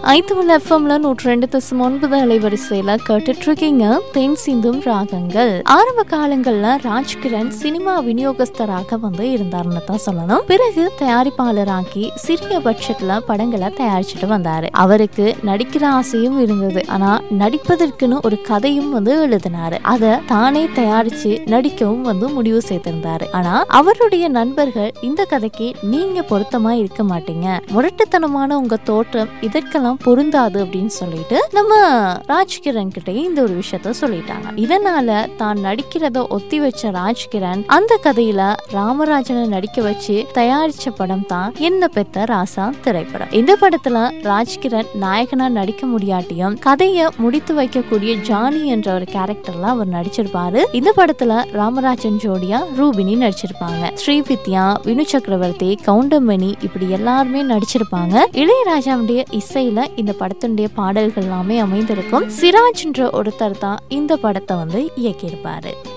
ஐத்துவல் எஃப்எம்ல நூற்றி ரெண்டு தசம் ஒன்பது அலைவரிசையில கேட்டுட்டு இருக்கீங்க தென் சிந்தும் ராகங்கள் ஆரம்ப காலங்கள்ல ராஜ்கிரண் சினிமா விநியோகஸ்தராக வந்து இருந்தாருன்னு தான் சொல்லணும் பிறகு தயாரிப்பாளராகி சிறிய பட்ஜெட்ல படங்களை தயாரிச்சுட்டு வந்தாரு அவருக்கு நடிக்கிற ஆசையும் இருந்தது ஆனா நடிப்பதற்குன்னு ஒரு கதையும் வந்து எழுதினாரு அதை தானே தயாரிச்சு நடிக்கவும் வந்து முடிவு செய்திருந்தாரு ஆனா அவருடைய நண்பர்கள் இந்த கதைக்கு நீங்க பொருத்தமா இருக்க மாட்டீங்க முரட்டுத்தனமான உங்க தோற்றம் இதற்கெல்லாம் பொருந்தாது அப்படின்னு சொல்லிட்டு நம்ம ராஜ்கிரண் கிட்டே இந்த ஒரு விஷயத்த சொல்லிட்டாங்க இதனால தான் நடிக்கிறத ஒத்தி வச்ச ராஜ்கிரண் அந்த கதையில ராமராஜனை நடிக்க வச்சு தயாரிச்ச படம் தான் என்ன பெத்த ராசா திரைப்படம் இந்த படத்துல ராஜ்கிரண் நாயகனா நடிக்க முடியாட்டியும் கதையை முடித்து வைக்கக்கூடிய ஜானி என்ற ஒரு கேரக்டர்ல அவர் நடிச்சிருப்பாரு இந்த படத்துல ராமராஜன் ஜோடியா ரூபினி நடிச்சிருப்பாங்க ஸ்ரீவித்யா வினு சக்கரவர்த்தி கவுண்டமணி இப்படி எல்லாருமே நடிச்சிருப்பாங்க இளையராஜாவுடைய இசையில இந்த படத்தினுடைய பாடல்கள் எல்லாமே அமைந்திருக்கும் சிராஜ்ன்ற ஒருத்தர் தான் இந்த படத்தை வந்து இயக்கியிருப்பாரு